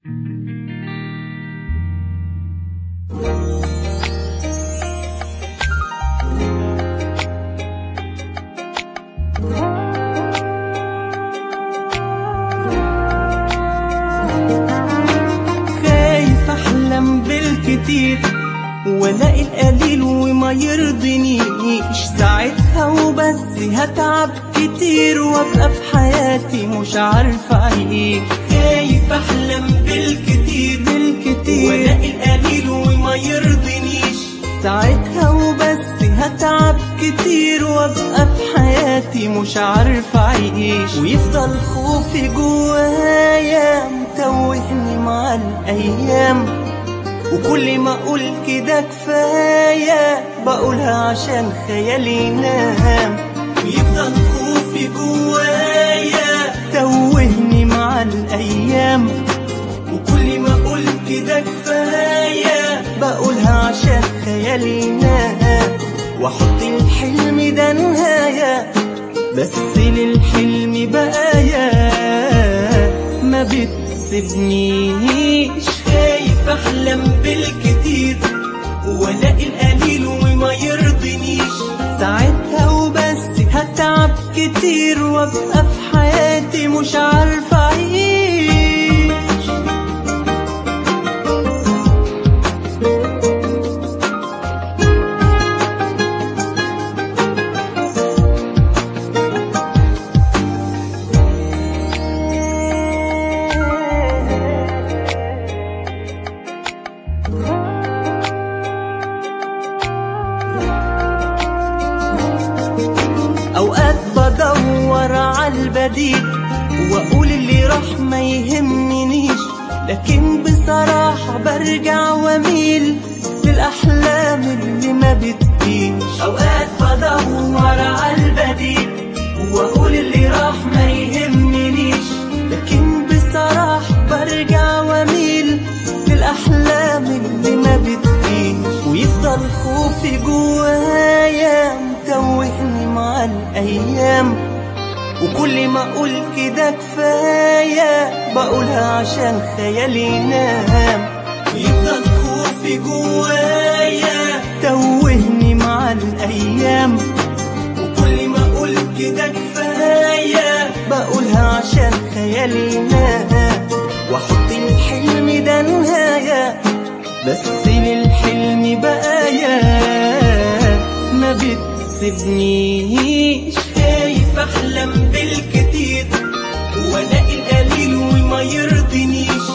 خايف احلم بالكتير والاقي القليل وما يرضينيش ساعتها وبس هتعب كتير وابقى في حياتي مش عارفه اعيش خايف احلم بالكتير بالكتير والاقي القليل وما يرضينيش ساعتها وبس هتعب كتير وابقى في حياتي مش عارفه اعيش ويفضل خوفي جوايا متوهني مع الايام وكل ما اقول كده كفايه بقولها عشان خيالي نام ويفضل خوفي جوايا توهني مع الايام وكل ما اقول كده كفايه بقولها عشان خيالي نام واحط الحلم ده نهايه بس للحلم بقايا ما بتسيبنيش خايف احلم بالكتير والاقي القليل وما يرضينيش ساعتها وبس هتعب كتير وابقى في حياتي مش عارفه اعيش اوقات بدور على البديل واقول اللي راح ما يهمنيش لكن بصراحة برجع واميل للاحلام اللي ما بتجيش اوقات بدور على البديل واقول اللي راح ما يهمنيش لكن بصراحة برجع واميل للاحلام اللي ما بتجيش ويفضل خوفي جوايا متوهني مع الايام وكل ما اقول كده كفايه بقولها عشان خيالي نام ويفضل خوفي جوايا توهني مع الايام وكل ما اقول كده كفايه بقولها عشان خيالي نام واحط الحلم ده نهايه بس للحلم بقايا ما بتسيبنيش خايف احلم بالكتير والاقي القليل وما يرضينيش